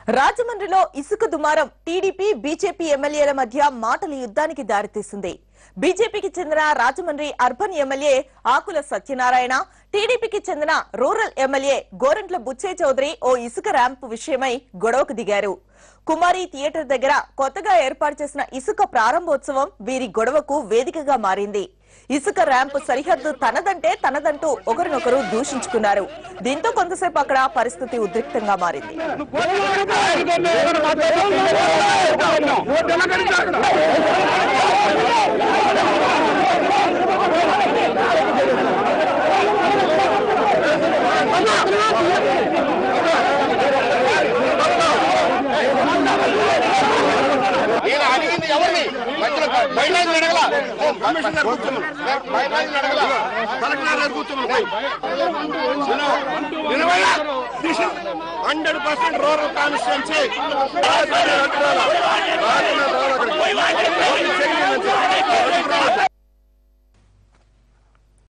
రాజమండ్రిలో ఇసుక దుమారం టీడీపీ బీజేపీ ఎమ్మెల్యేల మధ్య మాటల యుద్ధానికి దారితీసింది బీజేపీకి చెందిన రాజమండ్రి అర్బన్ ఎమ్మెల్యే ఆకుల సత్యనారాయణ టీడీపీకి చెందిన రూరల్ ఎమ్మెల్యే గోరంట్ల బుచ్చే చౌదరి ఓ ఇసుక ర్యాంపు విషయమై గొడవకు దిగారు కుమారి థియేటర్ దగ్గర కొత్తగా ఏర్పాటు చేసిన ఇసుక ప్రారంభోత్సవం వీరి గొడవకు వేదికగా మారింది ఇసుక ర్యాంపు సరిహద్దు తనదంటే తనదంటూ ఒకరినొకరు దూషించుకున్నారు దీంతో కొంతసేపు అక్కడ పరిస్థితి ఉద్రిక్తంగా మారింది నేను అడిగింది ఎవరిని మధ్యలో బయట అడగల కమిషనర్ కూర్చున్నాం బయట అడగల కలెక్టర్ గారు కూర్చున్నాం హండ్రెడ్ పర్సెంట్ రూరల్ కాన్స్టిట్యున్సీ